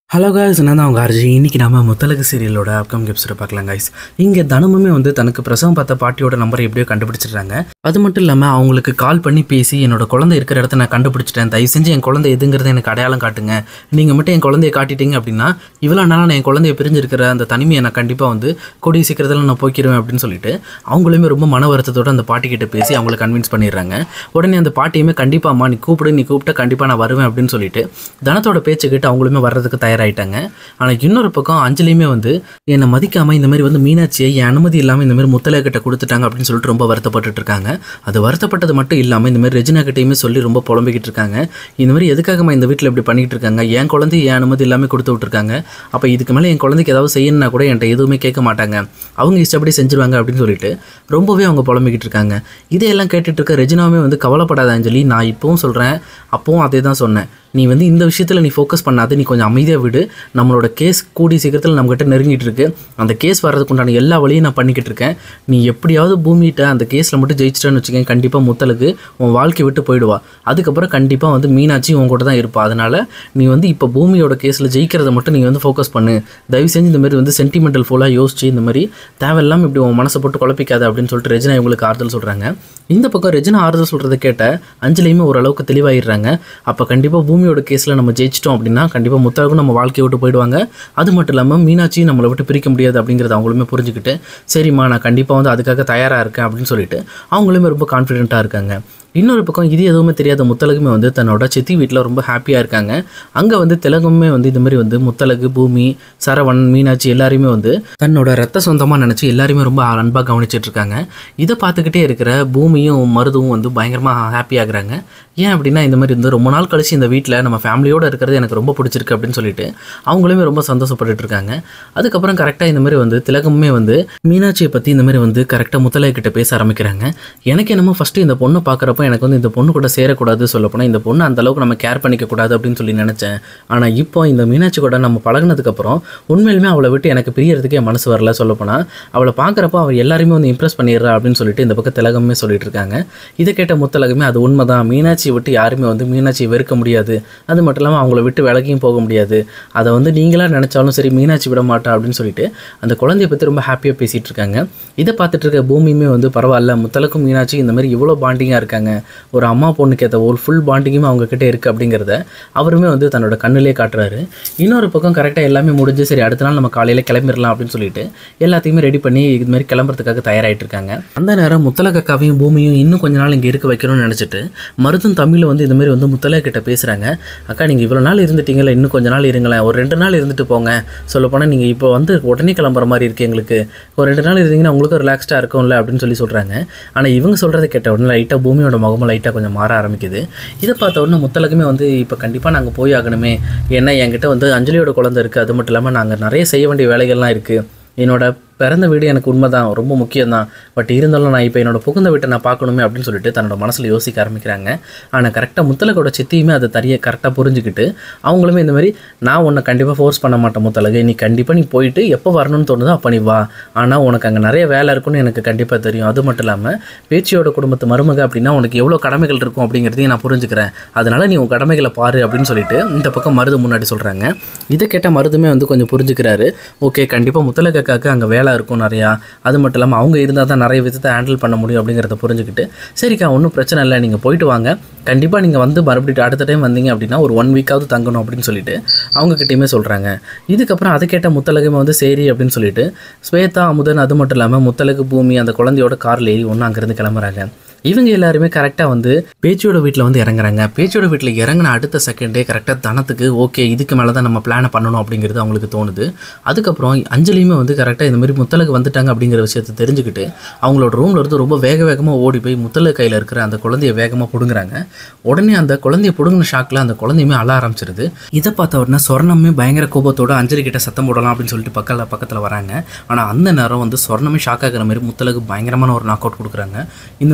hello guys நான் தான் அவங்க அர்ஜி இன்னைக்கு நம்ம முத்தலகு சீரியலோட அப்கம் எபிசோட பார்க்கலாம் காய்ஸ் இங்கே தனமுமே வந்து தனக்கு பிரசவம் பார்த்த பாட்டியோட நம்பரை எப்படியோ கண்டுபிடிச்சிடுறாங்க அது மட்டும் இல்லாமல் அவங்களுக்கு கால் பண்ணி பேசி என்னோட குழந்தை இருக்கிற இடத்த நான் கண்டுபிடிச்சிட்டேன் தயவு செஞ்சு என் குழந்தை எதுங்கிறத எனக்கு அடையாளம் காட்டுங்க நீங்கள் மட்டும் என் குழந்தைய காட்டிட்டீங்க அப்படின்னா இவ்வளோ நாளாக நான் என் குழந்தைய பிரிஞ்சிருக்கிற அந்த தனிமையை நான் கண்டிப்பாக வந்து கூடிய சீக்கிரத்தில் நான் போய்க்கிடுவேன் அப்படின்னு சொல்லிட்டு அவங்களுமே ரொம்ப மன வருத்தத்தோட அந்த பாட்டி கிட்ட பேசி அவங்கள கன்வின்ஸ் பண்ணிடுறாங்க உடனே அந்த பாட்டியுமே கண்டிப்பாக அம்மா நீ கூப்பிடு நீ கூப்பிட்டா கண்டிப்பாக நான் வருவேன் அப்படின்னு சொல்லிட்டு தனத்தோட பேச்சை கேட்டு அவங்களுமே வர்றதுக்கு தயாராகிட்டாங்க ஆனால் இன்னொரு பக்கம் அஞ்சலியுமே வந்து என்னை மதிக்காமல் இந்த மாதிரி வந்து மீனாட்சியை என் அனுமதி இல்லாமல் இந்த மாதிரி முத்தலை கிட்ட கொடுத்துட்டாங்க அப்படின்னு சொல்லிட்டு ரொம்ப வருத்தப்பட்டுட்டு இருக்காங்க அது வருத்தப்பட்டது மட்டும் இல்லாமல் இந்த மாதிரி ரெஜினா கிட்டேயுமே சொல்லி ரொம்ப புலம்பிக்கிட்டு இருக்காங்க இந்த மாதிரி எதுக்காகம்மா இந்த வீட்டில் இப்படி பண்ணிட்டு இருக்காங்க என் குழந்தை என் அனுமதி இல்லாமல் கொடுத்து விட்டுருக்காங்க அப்போ இதுக்கு மேலே என் குழந்தைக்கு ஏதாவது செய்யணும்னா கூட என்கிட்ட எதுவுமே கேட்க மாட்டாங்க அவங்க இஷ்டப்படி செஞ்சுருவாங்க அப்படின்னு சொல்லிட்டு ரொம்பவே அவங்க புலம்பிக்கிட்டு இருக்காங்க இதையெல்லாம் கேட்டுட்டு இருக்க ரெஜினாவுமே வந்து கவலைப்படாத அஞ்சலி நான் இப்போவும் சொல்கிறேன் அப்போவும் அதே தான் சொன்னேன் நீ வந்து இந்த விஷயத்தில் நீ ஃபோக்கஸ் பண்ணாத நீ கொஞ்சம் அமைதியாக விடு நம்மளோட கேஸ் கூடி சீக்கிரத்தில் நம்மகிட்ட நெருங்கிட்டு இருக்கு அந்த கேஸ் வர்றதுக்கு உண்டான எல்லா வழியும் நான் பண்ணிக்கிட்டு இருக்கேன் நீ எப்படியாவது பூமிகிட்ட அந்த கேஸில் மட்டும் ஜெயிச்சிட்டேன்னு வச்சுக்கேன் கண்டிப்பாக முத்தலுக்கு உன் வாழ்க்கை விட்டு போயிடுவா அதுக்கப்புறம் கண்டிப்பாக வந்து மீனாட்சி உன் கூட தான் இருப்பா அதனால் நீ வந்து இப்போ பூமியோட கேஸில் ஜெயிக்கிறத மட்டும் நீ வந்து ஃபோக்கஸ் பண்ணு தயவு செஞ்சு இந்த மாதிரி வந்து சென்டிமெண்டல் ஃபுல்லாக யோசிச்சு இந்த மாதிரி தேவையில்லாமல் இப்படி உன் மனசை போட்டு குழப்பிக்காத அப்படின்னு சொல்லிட்டு ரெஜினா இவங்களுக்கு ஆறுதல் சொல்கிறாங்க இந்த பக்கம் ரெஜினா ஆறுதல் சொல்கிறத கேட்ட அஞ்சலியுமே ஓரளவுக்கு தெளிவாயிடுறாங்க அப்போ கண்டிப்பாக பூமியோட கேஸில் நம்ம ஜெயிச்சிட்டோம் அப்படின்னா கண்டிப்பாக முத்தழகும் நம்ம வாழ்க்கையை விட்டு போயிடுவாங்க அது மட்டும் இல்லாமல் மீனாட்சியும் நம்மளை விட்டு பிரிக்க முடியாது அப்படிங்கிறத அவங்களுமே புரிஞ்சுக்கிட்டு சரிம்மா நான் கண்டிப்பாக வந்து அதுக்காக தயாராக இருக்கேன் அப்படின்னு சொல்லிட்டு அவங்களுமே ரொம்ப கான்ஃபிடென்ட்டாக இருக்காங்க இன்னொரு பக்கம் இது எதுவுமே தெரியாத முத்தலகுமே வந்து தன்னோட சித்தி வீட்டில் ரொம்ப ஹாப்பியாக இருக்காங்க அங்கே வந்து திலகமுமே வந்து இந்த மாதிரி வந்து முத்தலகு பூமி சரவணன் மீனாட்சி எல்லாரையுமே வந்து தன்னோட ரத்த சொந்தமாக நினச்சி எல்லாருமே ரொம்ப அன்பாக கவனிச்சிட்டு இருக்காங்க இதை பார்த்துக்கிட்டே இருக்கிற பூமியும் மருதுவும் வந்து பயங்கரமாக ஹாப்பி ஆகுறாங்க ஏன் அப்படின்னா இந்த மாதிரி வந்து ரொம்ப நாள் கழிச்சு இந்த வீட்டில் நம்ம ஃபேமிலியோடு இருக்கிறது எனக்கு ரொம்ப பிடிச்சிருக்கு அப்படின்னு சொல்லிட்டு அவங்களுமே ரொம்ப சந்தோஷப்பட்டுட்டு இருக்காங்க அதுக்கப்புறம் கரெக்டாக இந்த மாதிரி வந்து திலகமுமே வந்து மீனாட்சியை பற்றி இந்த மாதிரி வந்து கரெக்டாக முத்தலை கிட்ட பேச ஆரம்பிக்கிறாங்க எனக்கு என்னமோ ஃபஸ்ட்டு இந்த பொண்ணை பார்க்குறப்ப எனக்கு வந்து இந்த பொண்ணு கூட சேரக்கூடாது சொல்லப்போனால் இந்த பொண்ணு அந்த அளவுக்கு நம்ம கேர் பண்ணிக்க கூடாது அப்படின்னு சொல்லி நினச்சேன் ஆனால் இப்போ இந்த மீனாட்சி கூட நம்ம பழகுனதுக்கப்புறம் உண்மையிலுமே அவளை விட்டு எனக்கு பிரியறதுக்கே என் மனசு வரல சொல்லப்போனால் அவளை பார்க்குறப்ப அவள் எல்லாருமே வந்து இம்ப்ரெஸ் பண்ணிடுறா அப்படின்னு சொல்லிட்டு இந்த பக்கம் திலகமே சொல்லிட்டு இருக்காங்க இதை கேட்ட முத்தலகமே அது உண்மைதான் மீனாட்சியை விட்டு யாருமே வந்து மீனாட்சியை வெறுக்க முடியாது அது மட்டும் இல்லாமல் அவங்கள விட்டு விலகியும் போக முடியாது அதை வந்து நீங்களாக நினச்சாலும் சரி மீனாட்சி விட மாட்டா அப்படின்னு சொல்லிட்டு அந்த குழந்தைய பற்றி ரொம்ப ஹாப்பியாக பேசிகிட்டு இருக்காங்க இதை பார்த்துட்டு இருக்க பூமியுமே வந்து பரவாயில்ல முத்தலக்கும் மீனாட்சி இந்த மாதிரி இவ்வளோ பாண்டிங்காக இருக்காங்க ஒரு அம்மா பொண்ணுக்கு ஏற்ற ஒரு ஃபுல் பாண்டிங்குமே அவங்க கிட்ட இருக்குது அப்படிங்கிறத அவருமே வந்து தன்னோட கண்ணிலே காட்டுறாரு இன்னொரு பக்கம் கரெக்டாக எல்லாமே முடிஞ்சு சரி அடுத்த நாள் நம்ம காலையில் கிளம்பிடலாம் அப்படின்னு சொல்லிட்டு எல்லாத்தையுமே ரெடி பண்ணி இது மாதிரி கிளம்புறதுக்காக தயாராகிட்டு இருக்காங்க அந்த நேரம் முத்தலக்காவையும் பூமியும் இன்னும் கொஞ்ச நாள் இங்கே இருக்க வைக்கணும்னு நினச்சிட்டு மருதும் தமிழ் வந்து இந்த மாதிரி வந்து முத்தலா கிட்ட பேசுகிறாங்க அக்கா நீங்கள் இவ்வளோ நாள் இருந்துட்டீங்களா இன்னும் கொஞ்ச நாள் இருங்களேன் ஒரு ரெண்டு நாள் இருந்துட்டு போங்க சொல்லப்போனால் நீங்கள் இப்போ வந்து உடனே கிளம்புற மாதிரி இருக்குது எங்களுக்கு ஒரு ரெண்டு நாள் இருந்தீங்கன்னா உங்களுக்கு ரிலாக்ஸ்டாக இருக்கும்ல அப்படின்னு சொல்லி சொல்கிறாங்க ஆனால் இவங்க சொல்கிறத கேட்ட உடனே லைட்டாக பூமியோட முகமும் லைட்டாக கொஞ்சம் மாற ஆரம்பிக்குது இதை பார்த்த உடனே முத்தலகுமே வந்து இப்போ கண்டிப்பாக நாங்கள் போய் ஆகணுமே ஏன்னா என்கிட்ட வந்து அஞ்சலியோட குழந்தை இருக்குது அது மட்டும் இல்லாமல் நாங்கள் நிறைய செய்ய வேண்டிய வேலைகள்லாம் இருக்குது என்னோட பிறந்த வீடு எனக்கு உண்மை தான் ரொம்ப முக்கியம் தான் பட் இருந்தாலும் நான் இப்போ என்னோட புகுந்த வீட்டை நான் பார்க்கணுமே அப்படின்னு சொல்லிட்டு தன்னோட மனசில் யோசிக்க ஆரம்பிக்கிறாங்க ஆனால் கரெக்டாக முத்தலகோட சித்தியுமே அதை தரிய கரெக்டாக புரிஞ்சுக்கிட்டு அவங்களுமே இந்த மாதிரி நான் உன்னை கண்டிப்பாக ஃபோர்ஸ் பண்ண மாட்டேன் முத்தலகு நீ கண்டிப்பாக நீ போயிட்டு எப்போ வரணும்னு தோணுதோ அப்போ நீ வா ஆனால் உனக்கு அங்கே நிறைய வேலை இருக்குன்னு எனக்கு கண்டிப்பாக தெரியும் அது மட்டும் இல்லாமல் பேச்சியோட குடும்பத்து மருமக அப்படின்னா உனக்கு எவ்வளோ கடமைகள் இருக்கும் அப்படிங்கிறதையும் நான் புரிஞ்சுக்கிறேன் அதனால் நீ உன் கடமைகளை பாரு அப்படின்னு சொல்லிட்டு இந்த பக்கம் மருது முன்னாடி சொல்கிறாங்க இதை கேட்ட மருதுமே வந்து கொஞ்சம் புரிஞ்சுக்கிறாரு ஓகே கண்டிப்பாக முத்தலக்காக்கு அங்கே வேலை இருக்கும் நிறையா அது மட்டும் இல்லாமல் அவங்க இருந்தால் தான் நிறைய விதத்தை ஹேண்டில் பண்ண முடியும் அப்படிங்கிறத புரிஞ்சுக்கிட்டு சரிக்கா ஒன்றும் பிரச்சனை இல்லை நீங்கள் போயிட்டு வாங்க கண்டிப்பாக நீங்கள் வந்து மறுபடியும் அடுத்த டைம் வந்தீங்க அப்படின்னா ஒரு ஒன் வீக்காவது தங்கணும் அப்படின்னு சொல்லிட்டு அவங்கக்கிட்டையுமே சொல்கிறாங்க இதுக்கப்புறம் அதை கேட்ட முத்தலகமே வந்து சரி அப்படின்னு சொல்லிட்டு ஸ்வேதா அமுதன் அது மட்டும் இல்லாமல் முத்தலகு பூமி அந்த குழந்தையோட காரில் ஏறி ஒன்று அங்கேருந்து கிளம்புறாங்க இவங்க எல்லாருமே கரெக்டாக வந்து பேச்சியோட வீட்டில் வந்து இறங்குறாங்க பேச்சியோட வீட்டில் இறங்கின அடுத்த செகண்டே கரெக்டாக தனத்துக்கு ஓகே இதுக்கு மேலே தான் நம்ம பிளானை பண்ணணும் அப்படிங்கிறது அவங்களுக்கு தோணுது அதுக்கப்புறம் அஞ்சலியுமே வந்து கரெக்டாக இந்த மாதிரி முத்தலுக்கு வந்துட்டாங்க அப்படிங்கிற விஷயத்தை தெரிஞ்சுக்கிட்டு அவங்களோட ரூமில் இருந்து ரொம்ப வேக வேகமாக ஓடி போய் முத்தலை கையில் இருக்கிற அந்த குழந்தைய வேகமாக பிடுங்குறாங்க உடனே அந்த குழந்தைய பிடுங்கின ஷாக்கில் அந்த குழந்தையுமே அழ ஆரம்பிச்சிருது இதை பார்த்த உடனே சொர்ணமே பயங்கர கோபத்தோட அஞ்சலி கிட்ட சத்தம் போடலாம் அப்படின்னு சொல்லிட்டு பக்கத்தில் பக்கத்தில் வராங்க ஆனால் அந்த நேரம் வந்து சொர்ணமே ஷாக் ஆகிற மாதிரி முத்தலுக்கு பயங்கரமான ஒரு நாக் அவுட் கொடுக்குறாங்க இந்த மாதிரி முத்தலை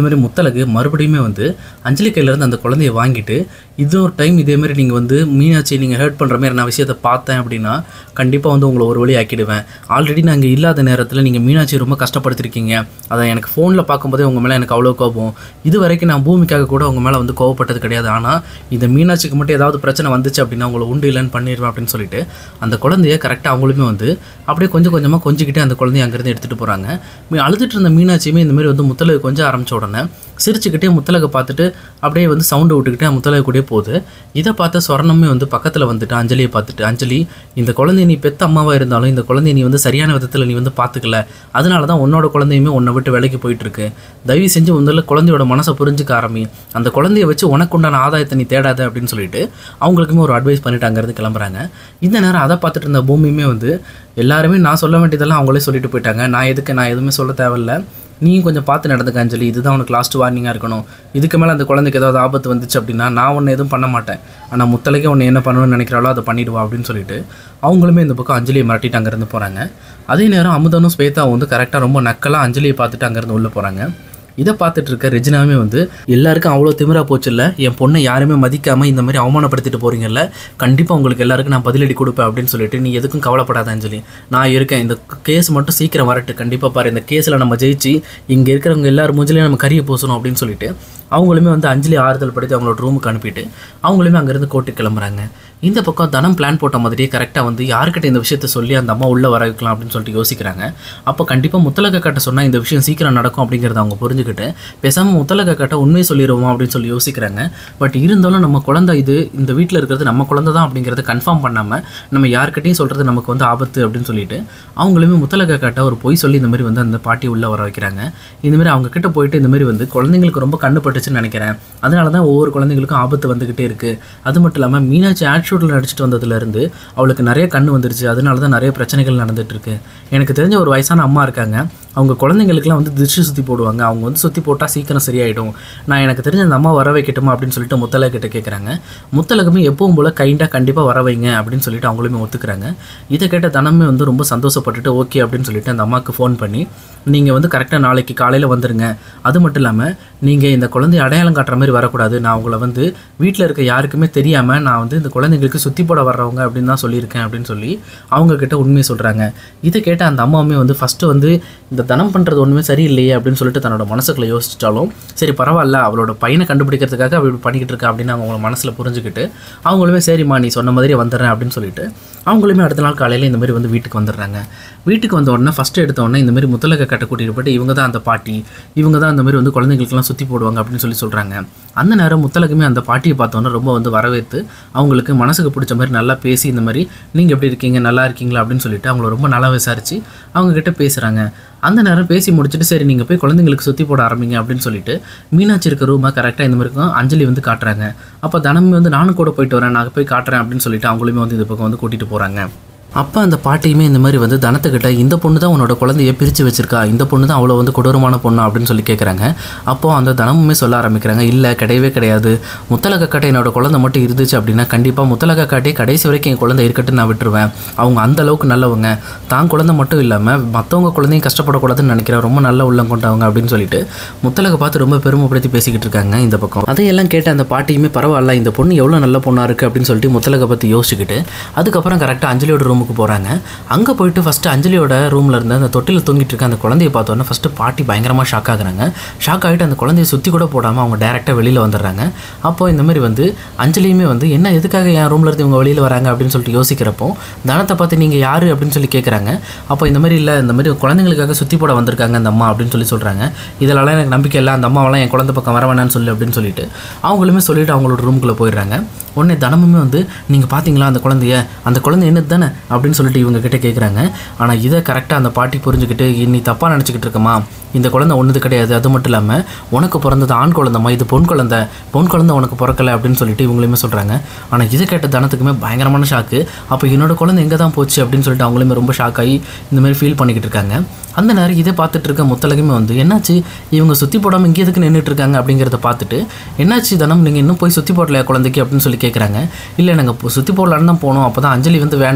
முத்தலகு மறுபடியுமே வந்து அஞ்சலி கையிலேருந்து அந்த குழந்தைய வாங்கிட்டு இது ஒரு டைம் இதேமாரி நீங்கள் வந்து மீனாட்சி நீங்கள் ஹர்ட் பண்ணுற மாதிரி நான் விஷயத்தை பார்த்தேன் அப்படின்னா கண்டிப்பாக வந்து உங்களை ஒரு வழி ஆக்கிடுவேன் ஆல்ரெடி நான் இங்கே இல்லாத நேரத்தில் நீங்கள் மீனாட்சி ரொம்ப கஷ்டப்படுத்திருக்கீங்க அதை எனக்கு ஃபோனில் பார்க்கும்போதே உங்கள் மேலே எனக்கு அவ்வளோ கோபம் இது வரைக்கும் நான் பூமிக்காக கூட உங்கள் மேலே வந்து கோவப்பட்டது கிடையாது ஆனால் இந்த மீனாட்சிக்கு மட்டும் ஏதாவது பிரச்சனை வந்துச்சு அப்படின்னா உங்களை உண்டு இல்லைன்னு பண்ணிடுவேன் அப்படின்னு சொல்லிட்டு அந்த குழந்தைய கரெக்டாக அவங்களுமே வந்து அப்படியே கொஞ்சம் கொஞ்சமாக கொஞ்சிக்கிட்டே அந்த குழந்தைய அங்கேருந்து எடுத்துகிட்டு போகிறாங்க அழுதுட்டு இருந்த மீனாட்சியுமே இந்த மாதிரி வந்து முத்தலகு கொஞ்சம் ஆரம்பிச்ச உடனே சிரிச்சுக்கிட்டே முத்தலகை பார்த்துட்டு அப்படியே வந்து சவுண்டு விட்டுக்கிட்டே முத்தலகு கூடயே போகுது இதை பார்த்த சொர்ணமே வந்து பக்கத்தில் வந்துட்டு அஞ்சலியை பார்த்துட்டு அஞ்சலி இந்த குழந்தைய நீ பெத்த அம்மாவாக இருந்தாலும் இந்த குழந்தைய நீ வந்து சரியான விதத்தில் நீ வந்து பார்த்துக்கல அதனால தான் உன்னோட குழந்தையுமே உன்னை விட்டு விலைக்கு போயிட்டு இருக்கு தயவு செஞ்சு முதல்ல குழந்தையோட மனசை புரிஞ்சுக்க ஆரம்பி அந்த குழந்தைய வச்சு உனக்கு உண்டான ஆதாயத்தை நீ தேடாத அப்படின்னு சொல்லிட்டு அவங்களுக்குமே ஒரு அட்வைஸ் பண்ணிட்டு அங்கேருந்து கிளம்புறாங்க இந்த நேரம் அதை பார்த்துட்டு இருந்த பூமியுமே வந்து எல்லாருமே நான் சொல்ல வேண்டியதெல்லாம் அவங்களே சொல்லிட்டு போயிட்டாங்க நான் எதுக்கு நான் எதுவுமே சொல்ல தேவையில்ல நீயும் கொஞ்சம் பார்த்து நடந்துக்க அஞ்சலி இதுதான் உனக்கு லாஸ்ட் வார்னிங்காக இருக்கணும் இதுக்கு மேலே அந்த குழந்தைக்கு ஏதாவது ஆபத்து வந்துச்சு அப்படின்னா நான் ஒன்று எதுவும் பண்ண மாட்டேன் ஆனால் முத்தலைக்கே ஒன்று என்ன பண்ணணும்னு நினைக்கிறாளோ அதை பண்ணிடுவா அப்படின்னு சொல்லிட்டு அவங்களுமே இந்த பக்கம் அஞ்சலியை மிரட்டிட்டு அங்கேருந்து போகிறாங்க அதே நேரம் அமுதனும் ஸ்வேதாவும் வந்து கரெக்டாக ரொம்ப நக்கலாக அஞ்சலியை பார்த்துட்டு அங்கேருந்து உள்ளே போகிறாங்க இதை பார்த்துட்டு இருக்க ரெஜினாவே வந்து எல்லாருக்கும் அவ்வளோ திமிரா போச்சு இல்லை என் பொண்ணை யாருமே மதிக்காமல் இந்த மாதிரி அவமானப்படுத்திட்டு போறீங்கல்ல கண்டிப்பாக உங்களுக்கு எல்லாருக்கும் நான் பதிலடி கொடுப்பேன் அப்படின்னு சொல்லிட்டு நீ எதுக்கும் கவலைப்படாத அஞ்சலி நான் இருக்கேன் இந்த கேஸ் மட்டும் சீக்கிரம் வரட்டு கண்டிப்பாக பாரு இந்த கேஸில் நம்ம ஜெயிச்சு இங்கே இருக்கிறவங்க எல்லாரும் மூஞ்சிலையும் நம்ம கறியை பூசணும் அப்படின்னு சொல்லிட்டு அவங்களுமே வந்து அஞ்சலி ஆறுதல் படுத்தி அவங்களோட ரூமுக்கு அனுப்பிட்டு அவங்களுமே அங்கேருந்து கோர்ட்டுக்கு கிளம்புறாங்க இந்த பக்கம் தனம் பிளான் போட்ட மாதிரியே கரெக்டாக வந்து யார்கிட்ட இந்த விஷயத்த சொல்லி அந்த அம்மா உள்ளே வர வைக்கலாம் அப்படின்னு சொல்லிட்டு யோசிக்கிறாங்க அப்போ கண்டிப்பாக முத்தலக கட்ட சொன்னால் இந்த விஷயம் சீக்கிரம் நடக்கும் அப்படிங்கிறத அவங்க புரிஞ்சுக்கிட்டு பேசாமல் முத்தலக கட்ட உண்மையை சொல்லிடுவோம் அப்படின்னு சொல்லி யோசிக்கிறாங்க பட் இருந்தாலும் நம்ம குழந்தை இது இந்த வீட்டில் இருக்கிறது நம்ம குழந்தை தான் அப்படிங்கிறத கன்ஃபார்ம் பண்ணாமல் நம்ம யார்கிட்டையும் சொல்கிறது நமக்கு வந்து ஆபத்து அப்படின்னு சொல்லிட்டு அவங்களுமே முத்தலக கட்ட ஒரு பொய் சொல்லி இந்த மாதிரி வந்து அந்த பாட்டி உள்ளே வர வைக்கிறாங்க இந்த மாதிரி அவங்க கிட்ட போயிட்டு இந்த மாதிரி வந்து குழந்தைங்களுக்கு ரொம்ப கண்ணு பட்டுச்சுன்னு நினைக்கிறேன் அதனால தான் ஒவ்வொரு குழந்தைங்களுக்கும் ஆபத்து வந்துக்கிட்டே இருக்குது அது மட்டும் இல்லாமல் மீனாட்சி ஆட் ஷூட்டில் நடிச்சிட்டு வந்ததுலேருந்து அவளுக்கு நிறைய கண்ணு வந்துருச்சு அதனால தான் நிறைய பிரச்சனைகள் நடந்துட்டு இருக்கு எனக்கு தெரிஞ்ச ஒரு வயசான அம்மா இருக்காங்க அவங்க குழந்தைங்களுக்குலாம் வந்து திருஷ்டி சுற்றி போடுவாங்க அவங்க வந்து சுற்றி போட்டால் சீக்கிரம் சரியாயிடும் நான் எனக்கு தெரிஞ்ச அந்த அம்மா வர வைக்கட்டுமா அப்படின்னு சொல்லிட்டு முத்தலை கிட்ட கேட்குறாங்க முத்தலகுமே எப்பவும் போல் கைண்டாக கண்டிப்பாக வர வைங்க அப்படின்னு சொல்லிட்டு அவங்களுமே ஒத்துக்கிறாங்க இதை கேட்ட தனமே வந்து ரொம்ப சந்தோஷப்பட்டுட்டு ஓகே அப்படின்னு சொல்லிட்டு அந்த அம்மாவுக்கு ஃபோன் பண்ணி நீங்கள் வந்து கரெக்டாக நாளைக்கு காலையில் வந்துருங்க அது மட்டும் இல்லாமல் நீங்கள் இந்த குழந்தைய அடையாளம் காட்டுற மாதிரி வரக்கூடாது நான் உங்களை வந்து வீட்டில் இருக்க யாருக்குமே தெரியாமல் நான் வந்து இந்த குழந்தைங்களுக்கு சுற்றி போட வர்றவங்க அப்படின்னு தான் சொல்லியிருக்கேன் அப்படின்னு சொல்லி அவங்க கிட்ட உண்மையை சொல்கிறாங்க இதை கேட்ட அந்த அம்மாவுமே வந்து ஃபஸ்ட்டு வந்து இந்த தனம் பண்ணுறது ஒன்றுமே சரியில்லையே அப்படின்னு சொல்லிட்டு தன்னோட மனசுக்குள்ள யோசிச்சிட்டாலும் சரி பரவாயில்ல அவளோட பையனை கண்டுபிடிக்கிறதுக்காக அவள் இப்படி பண்ணிக்கிட்டு இருக்கா அப்படின்னு அவங்க மனசில் புரிஞ்சுக்கிட்டு அவங்களுமே சரிம்மா நீ சொன்ன மாதிரி வந்துடுறேன் அப்படின்னு சொல்லிட்டு அவங்களுமே அடுத்த நாள் காலையில் இந்த மாதிரி வந்து வீட்டுக்கு வந்துடுறாங்க வீட்டுக்கு வந்த உடனே ஃபஸ்ட்டு எடுத்த உடனே இந்த மாதிரி முத்தலக கட்ட கூட்டிட்டு போயிட்டு இவங்க தான் அந்த பாட்டி இவங்க தான் அந்த மாதிரி வந்து குழந்தைங்களுக்குலாம் சுற்றி போடுவாங்க அப்படின்னு சொல்லி சொல்கிறாங்க அந்த நேரம் முத்தலகுமே அந்த பாட்டியை பார்த்தோன்னே ரொம்ப வந்து வரவேற்று அவங்களுக்கு மனசுக்கு பிடிச்ச மாதிரி நல்லா பேசி இந்த மாதிரி நீங்கள் எப்படி இருக்கீங்க நல்லா இருக்கீங்களா அப்படின்னு சொல்லிட்டு அவங்கள ரொம்ப நல்லா விசாரித்து அவங்கக்கிட்ட பேசுகிறாங்க அந்த நேரம் பேசி முடிச்சுட்டு சரி நீங்கள் போய் குழந்தைங்களுக்கு சுற்றி போட ஆரம்பிங்க அப்படின்னு சொல்லிட்டு மீனாட்சி இருக்க ரூமை கரெக்டாக இந்த மாதிரி இருக்கும் அஞ்சலி வந்து காட்டுறாங்க அப்போ தனமே வந்து நானும் கூட போயிட்டு வரேன் நான் போய் காட்டுறேன் அப்படின்னு சொல்லிட்டு அவங்களுமே வந்து இந்த பக்கம் வந்து கூட்டிகிட்டு போகிறாங்க அப்போ அந்த பாட்டியுமே இந்த மாதிரி வந்து தனத்துக்கிட்ட இந்த பொண்ணு தான் உன்னோட குழந்தைய பிரித்து வச்சிருக்கா இந்த பொண்ணு தான் அவ்வளோ வந்து கொடூரமான பொண்ணு அப்படின்னு சொல்லி கேட்குறாங்க அப்போது அந்த தனமுமே சொல்ல ஆரம்பிக்கிறாங்க இல்லை கிடையவே கிடையாது முத்தலக காட்டை என்னோட குழந்தை மட்டும் இருந்துச்சு அப்படின்னா கண்டிப்பாக முத்தலக காட்டே கடைசி வரைக்கும் என் குழந்தை இருக்கட்டும் நான் விட்டுருவேன் அவங்க அந்த அளவுக்கு நல்லவங்க தான் குழந்தை மட்டும் இல்லாமல் மற்றவங்க குழந்தையும் கஷ்டப்படக்கூடாதுன்னு நினைக்கிறேன் ரொம்ப நல்ல உள்ளம் கொண்டவங்க அப்படின்னு சொல்லிட்டு முத்தலக பார்த்து ரொம்ப பெருமைப்படுத்தி பேசிக்கிட்டு இருக்காங்க இந்த பக்கம் அதையெல்லாம் கேட்ட அந்த பாட்டியுமே பரவாயில்ல இந்த பொண்ணு எவ்வளோ நல்ல பொண்ணாக இருக்குது அப்படின்னு சொல்லிட்டு முத்தலகை பற்றி யோசிச்சுக்கிட்டு அதுக்கப்புறம் கரெக்டாக அஞ்சலியோட ரூமுக்கு போகிறாங்க அங்கே போயிட்டு ஃபஸ்ட்டு அஞ்சலியோட ரூமில் இருந்த அந்த தொட்டில் தூங்கிட்டு இருக்க அந்த குழந்தைய பார்த்தோன்னே ஃபஸ்ட்டு பாட்டி பயங்கரமாக ஷாக் ஆகுறாங்க ஷாக் ஆகிட்டு அந்த குழந்தைய சுற்றி கூட போடாமல் அவங்க டேரெக்டாக வெளியில் வந்துடுறாங்க அப்போ இந்த மாதிரி வந்து அஞ்சலியுமே வந்து என்ன எதுக்காக என் ரூமில் இருந்து இவங்க வெளியில் வராங்க அப்படின்னு சொல்லிட்டு யோசிக்கிறப்போ தனத்தை பார்த்து நீங்கள் யார் அப்படின்னு சொல்லி கேட்குறாங்க அப்போ இந்த மாதிரி இல்லை இந்த மாதிரி குழந்தைங்களுக்காக சுற்றி போட வந்திருக்காங்க அந்த அம்மா அப்படின்னு சொல்லி சொல்கிறாங்க இதெல்லாம் எனக்கு நம்பிக்கை இல்லை அந்த அம்மாவெல்லாம் என் குழந்தை பக்கம் வர வேணாம்னு சொல்லி அப்படின்னு சொல்லிட்டு அவங்களுமே சொல்லிட்டு அவங்களோட ரூமுக்குள்ளே போயிடுறாங்க உடனே தனமுமே வந்து நீங்கள் பார்த்தீங்களா அந்த குழந்தைய அந்த குழந்தை என்னது தானே அப்படின்னு சொல்லிட்டு இவங்க கிட்ட கேட்குறாங்க ஆனால் இதை கரெக்டாக அந்த பாட்டி புரிஞ்சுக்கிட்டு நீ தப்பாக நினச்சிக்கிட்டு இருக்கமா இந்த குழந்தை ஒன்றுது கிடையாது அது மட்டும் இல்லாமல் உனக்கு பிறந்தது ஆண் குழந்தைமா இது பொன் குழந்தை பொன் குழந்தை உனக்கு பிறக்கலை அப்படின்னு சொல்லிட்டு இவங்களுமே சொல்கிறாங்க ஆனால் இதை கேட்ட தனத்துக்குமே பயங்கரமான ஷாக்கு அப்போ என்னோட குழந்தை எங்கே தான் போச்சு அப்படின்னு சொல்லிட்டு அவங்களுமே ரொம்ப ஷாக் ஆகி இந்த மாதிரி ஃபீல் பண்ணிக்கிட்டு இருக்காங்க அந்த நேரம் இதை பார்த்துட்டு இருக்க முத்தலகுமே வந்து என்னாச்சு இவங்க சுற்றி போடாமல் இங்கே எதுக்கு நின்றுட்டு இருக்காங்க அப்படிங்கிறத பார்த்துட்டு என்னாச்சு தனம் நீங்கள் இன்னும் போய் சுற்றி போடலையா குழந்தைக்கு அப்படின்னு சொல்லி கேட்குறாங்க இல்லை நாங்கள் சுற்றி போடலான்னு தான் போனோம் அப்போ தான் அஞ்சலி வந்து வேண்டாம்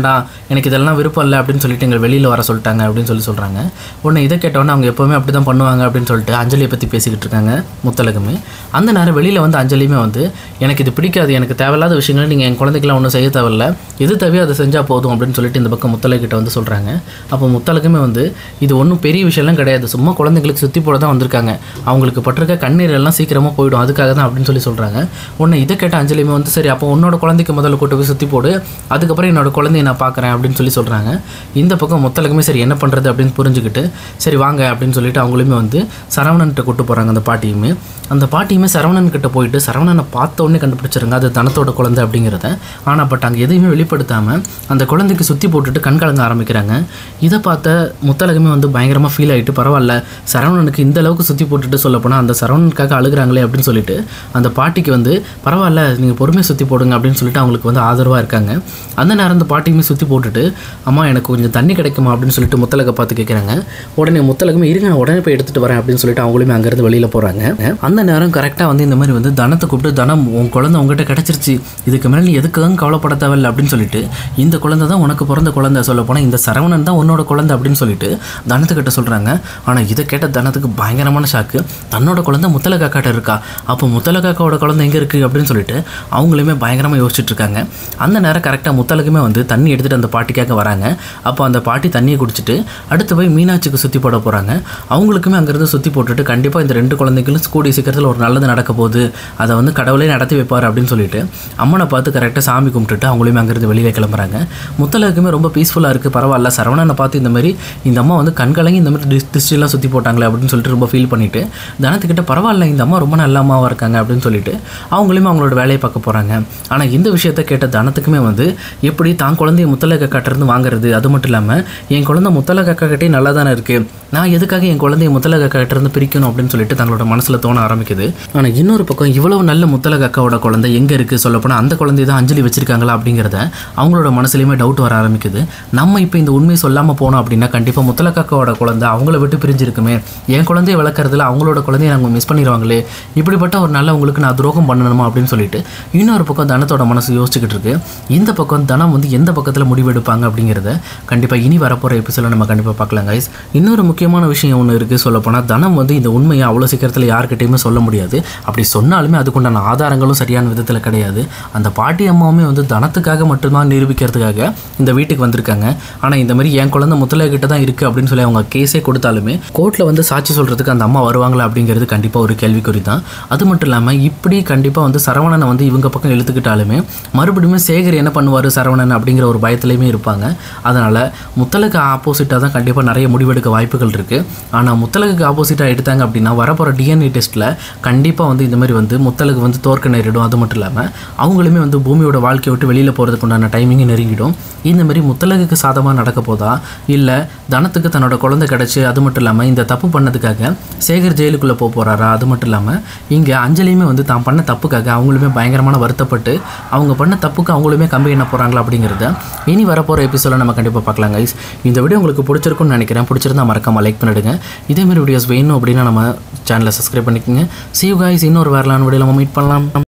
எனக்கு இதெல்லாம் விருப்பம் இல்லை அப்படின்னு சொல்லிட்டு எங்கள் வெளியில் வர சொல்லிட்டாங்க அப்படின்னு சொல்லி சொல்கிறாங்க உடனே இதை கேட்டோன்னே அவங்க எப்போவுமே அப்படி தான் பண்ணுவாங்க அப்படின்னு சொல்லிட்டு அஞ்சலியை பற்றி பேசிக்கிட்டு இருக்காங்க முத்தலகுமே அந்த நேரம் வெளியில் வந்து அஞ்சலியுமே வந்து எனக்கு இது பிடிக்காது எனக்கு தேவையில்லாத விஷயங்களை நீங்கள் என் குழந்தைக்கெல்லாம் ஒன்றும் செய்ய தேவையில்ல எது தேவையோ அதை செஞ்சால் போதும் அப்படின்னு சொல்லிட்டு இந்த பக்கம் முத்தலகிட்ட வந்து சொல்கிறாங்க அப்போ முத்தலகுமே வந்து இது ஒன்றும் பெரிய விஷயம்லாம் கிடையாது சும்மா குழந்தைங்களுக்கு சுற்றி போட தான் வந்திருக்காங்க அவங்களுக்கு பட்டிருக்க கண்ணீர் எல்லாம் சீக்கிரமாக போயிடும் அதுக்காக தான் அப்படின்னு சொல்லி சொல்கிறாங்க உன்னை இதை கேட்ட அஞ்சலியுமே வந்து சரி அப்போ உன்னோட குழந்தைக்கு முதல்ல கூட்டு போய் சுற்றி போடு அதுக்கப்புறம் என்னோட குழந்தைய நான் பார்க்குறேன் அப்படின்னு சொல்லி சொல்கிறாங்க இந்த பக்கம் முத்தலகுமே சரி என்ன பண்ணுறது அப்படின்னு புரிஞ்சுக்கிட்டு சரி வாங்க அப்படின்னு சொல்லிட்டு அவங்களுமே வந்து சரவணன்கிட்ட கூட்டு போகிறாங்க அந்த பாட்டியுமே அந்த பாட்டியுமே சரவணன் கிட்ட போயிட்டு சரவணனை பார்த்த உடனே கண்டுபிடிச்சிருங்க அது தனத்தோட குழந்தை அப்படிங்கிறத ஆனால் பட் அங்கே எதையுமே வெளிப்படுத்தாமல் அந்த குழந்தைக்கு சுற்றி போட்டுட்டு கண் கலங்க ஆரம்பிக்கிறாங்க இதை பார்த்த முத்தலகமே வந்து பயங்கரமாக ஃபீல் ஆகிட்டு பரவாயில்ல சரவணனுக்கு இந்த அளவுக்கு சுற்றி போட்டுட்டு சொல்லப்போனால் அந்த சரவணனுக்காக அழுகுறாங்களே அப்படின்னு சொல்லிட்டு அந்த பாட்டிக்கு வந்து பரவாயில்ல நீங்கள் பொறுமையாக சுற்றி போடுங்க அப்படின்னு சொல்லிட்டு அவங்களுக்கு வந்து ஆதரவாக இருக்காங்க அந்த நேரம் அந்த பாட்டியுமே சுற்றி போட்டுட்டு அம்மா எனக்கு கொஞ்சம் தண்ணி கிடைக்குமா அப்படின்னு சொல்லிட்டு முத்தலகை பார்த்து கேட்குறாங்க உடனே முத்தலகமே இருங்க நான் உடனே போய் எடுத்துகிட்டு வரேன் அப்படின்னு சொல்லிட்டு அவங்களுமே அங்கேருந்து வெளியில் போகிறாங்க அந்த நேரம் கரெக்டாக வந்து இந்த மாதிரி வந்து தனத்தை கூப்பிட்டு தனம் உன் குழந்தை உங்ககிட்ட கிடச்சிருச்சு இதுக்கு மேலே நீ எதுக்காக கவலைப்பட தேவையில்ல அப்படின்னு சொல்லிட்டு இந்த குழந்தை தான் உனக்கு பிறந்த குழந்தை சொல்ல போனால் இந்த சரவணன் தான் உன்னோட குழந்தை அப்படின்னு சொல்லிட்டு தனத்துக்கிட்ட சொல்கிறாங்க ஆனால் இதை கேட்ட தனத்துக்கு பயங்கரமான ஷாக்கு தன்னோட குழந்தை முத்தல காக்காட்ட இருக்கா அப்போ முத்தல காக்காவோட குழந்தை எங்கே இருக்குது அப்படின்னு சொல்லிட்டு அவங்களுமே பயங்கரமாக யோசிச்சுட்டு இருக்காங்க அந்த நேரம் கரெக்டாக முத்தலகுமே வந்து தண்ணி எடுத்துகிட்டு அந்த பாட்டிக்காக வராங்க அப்போ அந்த பாட்டி தண்ணியை குடிச்சிட்டு அடுத்து போய் மீனாட்சிக்கு சுற்றி போட போகிறாங்க அவங்களுக்குமே அங்கேருந்து சுற்றி போட்டுட்டு கண்டிப்பாக இந்த ரெண்டு குழந்தைகளும் கூடிய சீக்கிரத்தில் ஒரு நல்லது நடக்க போகுது அதை வந்து கடவுளே நடத்தி வைப்பார் அப்படின்னு சொல்லிட்டு அம்மனை பார்த்து கரெக்டாக சாமி கும்பிட்டுட்டு அவங்களையுமே அங்கேருந்து வெளியில் கிளம்புறாங்க முத்தலகுமே ரொம்ப பீஸ்ஃபுல்லாக இருக்குது பரவாயில்ல சரவணனை பார்த்து இந்த மாதிரி இந்த அம்மா வந்து கண்கலங்கி இந்த மாதிரி டிஸ் டிஸ்ட்ரிலாம் சுற்றி போட்டாங்களே அப்படின்னு சொல்லிட்டு ரொம்ப ஃபீல் பண்ணிட்டு தனத்துக்கிட்ட பரவாயில்ல இந்த அம்மா ரொம்ப நல்ல அம்மாவாக இருக்காங்க அப்படின்னு சொல்லிட்டு அவங்களுமே அவங்களோட வேலையை பார்க்க போகிறாங்க ஆனால் இந்த விஷயத்த கேட்ட தனத்துக்குமே வந்து எப்படி தான் குழந்தைய முத்தலக காட்டிருந்து வாங்குறது அது மட்டும் இல்லாமல் என் குழந்தை முத்தலக காக்கிட்டே நல்லா தானே இருக்குது நான் எதுக்காக என் குழந்தைய முத்தலக காட்டிருந்து பிரிக்கணும் அப்படின்னு சொல்லிட்டு தங்களோட மனசில் தோண ஆரம்பிக்குது ஆனால் இன்னொரு பக்கம் இவ்வளவு நல்ல முத்தலக அக்காவோட குழந்தை எங்கே இருக்குது சொல்லப்போனால் அந்த குழந்தைய தான் அஞ்சலி வச்சிருக்காங்களா அப்படிங்கிறத அவங்களோட மனசுலையுமே டவுட் வர ஆரம்பிக்குது நம்ம இப்போ இந்த உண்மையை சொல்லாமல் போனோம் அப்படின்னா கண்டிப்பாக முத்தலக்காக்காவோட குழந்தை அவங்கள விட்டு பிரிஞ்சிருக்குமே என் குழந்தைய வளர்க்குறதுல அவங்களோட குழந்தைய நாங்கள் மிஸ் பண்ணிடுவாங்களே இப்படிப்பட்ட ஒரு நல்லவங்களுக்கு நான் துரோகம் பண்ணணுமா அப்படின்னு சொல்லிட்டு இன்னொரு பக்கம் தனத்தோட மனசு யோசிச்சுக்கிட்டு இருக்கு இந்த பக்கம் தனம் வந்து எந்த பக்கத்தில் முடிவெடுப்பாங்க அப்படிங்கிறத கண்டிப்பாக இனி வரப்போகிற எபிசோட நம்ம கண்டிப்பாக பார்க்கலாம் கைஸ் இன்னொரு முக்கியமான விஷயம் ஒன்று இருக்குது சொல்லப்போனால் தனம் வந்து இந்த உண்மையை அவ்வளோ சீக்கிரத்தில் யார்கிட்டையுமே சொல்ல முடியாது அப்படி சொன்னாலுமே அதுக்குண்டான ஆதாரங்களும் சரியான விதத்தில் கிடையாது அந்த பாட்டி அம்மாவுமே வந்து தனத்துக்காக மட்டும்தான் நிரூபிக்கிறதுக்காக இந்த வீட்டுக்கு வந்திருக்காங்க ஆனால் இந்த மாதிரி என் குழந்தை முத்தலை கிட்ட தான் இருக்குது அப்படின்னு சொல்லி அவங்க கேஸே கொடுத்தாலுமே கோர்ட்டில் வந்து சாட்சி சொல்கிறதுக்கு அந்த அம்மா வருவாங்களா அப்படிங்கிறது கண்டிப்பாக ஒரு கேள்விக்குறி தான் அது மட்டும் இல்லாமல் இப்படி கண்டிப்பாக வந்து சரவணனை வந்து இவங்க பக்கம் இழுத்துக்கிட்டாலுமே மறுபடியும் சேகர் என்ன பண்ணுவார் சரவணன் அப்படிங்கிற ஒரு பயத்துலையுமே இருப்பாங்க அதனால் முத்தலுக்கு ஆப்போசிட்டாக தான் கண்டிப்பாக நிறைய முடிவெடுக்க வாய்ப்புகள் இருக்குது ஆனால் முத்தலுக்கு ஆப்போசிட்டாக எடுத்தாங்க அப்படின்னா வரப்போகிற டிஎன்ஏ டெஸ்ட்டில் கண்டிப்பாக வந்து இந்த மாதிரி வந்து முத்தலுக்கு வந்து தோற்க நேரிடும் அது மட்டும் இல்லாமல் அவங்களுமே வந்து பூமியோட வாழ்க்கையை விட்டு வெளியில் போகிறதுக்கு உண்டான டைமிங்கு நெருங்கிடும் இந்த மாதிரி முத்தலகுக்கு சாதமாக நடக்க போதா இல்லை தனத்துக்கு தன்னோட குழந்தை கிடச்சி அது மட்டும் இல்லாமல் இந்த தப்பு பண்ணதுக்காக சேகர் ஜெயிலுக்குள்ளே போக போகிறாரா அது மட்டும் இல்லாமல் இங்கே அஞ்சலியுமே வந்து தான் பண்ண தப்புக்காக அவங்களுமே பயங்கரமான வருத்தப்பட்டு அவங்க பண்ண தப்புக்கு அவங்களுமே கம்பி என்ன போகிறாங்களா அப்படிங்கிறத இனி வரப்போகிற எபிசோட நம்ம கண்டிப்பாக பார்க்கலாம் கைஸ் இந்த வீடியோ உங்களுக்கு பிடிச்சிருக்கும்னு நினைக்கிறேன் பிடிச்சிருந்தா மறக்காம லைக் பண்ணிடுங்க இதேமாரி வீடியோஸ் வேணும் அப்படின்னா நம்ம சேனலை சப்ஸ்கிரைப் பண்ணிக்கோங்க see you guys இன்னொரு வரலான்னு வீடியோ நம்ம மீட் பண்ணலாம்